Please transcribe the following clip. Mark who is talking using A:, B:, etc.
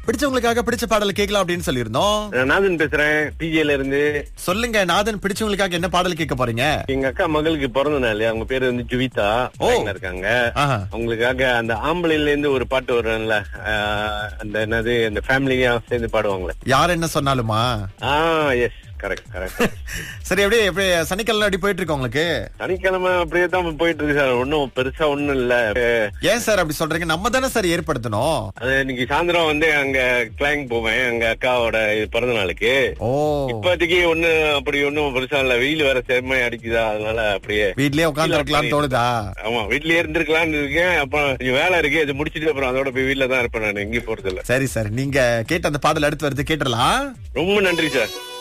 A: பிடிச்சவங்களுக்காக பிடிச்ச பாடல் கேட்கலாம் அப்படின்னு சொல்லியிருந்தோம்
B: நான் நாதன் பேசுறேன் பிஜேல இருந்து
A: சொல்லுங்க நாதன் பிடிச்சவங்களுக்காக என்ன பாடல் கேட்க போறீங்க
B: எங்க அக்கா மகளுக்கு பிறந்த நாள் அவங்க பேரு வந்து ஜுவிதா
A: ஓ.
B: லைன்ல இருக்காங்க
A: ஆஹா.
B: அவங்களுக்காக அந்த ஆம்பளைல இருந்து ஒரு பாட்டு வரும்ல ஆஹ், அந்த என்னது அந்த ஃபேமிலியா சேர்ந்து பாடுவாங்களே
A: யார் என்ன சொன்னாலுமா
B: ஆ எஸ் கரெக்ட் கரெக்ட்
A: சரி அப்படியே எப்படி சனிக்கிழமை அப்படி போயிட்டு இருக்கு உங்களுக்கு
B: சனிக்கிழமை அப்படியே தான் போயிட்டு இருக்கு சார் ஒன்னும் பெருசா ஒண்ணும் இல்ல
A: ஏன் சார் அப்படி சொல்றீங்க நம்ம தானே சார் ஏற்படுத்தணும்
B: அது இன்னைக்கு சாயந்தரம் வந்து அங்க கிளாங் போவேன் அங்க அக்காவோட இது பிறந்த நாளுக்கு
A: ஓ
B: இப்போதைக்கு ஒண்ணு அப்படி ஒண்ணும் பெருசா இல்ல வெயில் வேற செம்மை அடிக்குதா அதனால அப்படியே
A: வீட்லயே உட்கார்ந்து இருக்கலாம்னு தோணுதா
B: ஆமா வீட்லயே இருந்திருக்கலாம்னு இருக்கேன் அப்புறம் கொஞ்சம் வேலை இருக்கு இது முடிச்சிட்டு அப்புறம் அதோட போய் வீட்ல தான் இருப்பேன் நான் எங்கேயும் போறது இல்ல
A: சரி சார் நீங்க கேட்ட அந்த பாடல் அடுத்து வருது கேட்டுடலாம்
B: ரொம்ப நன்றி சார்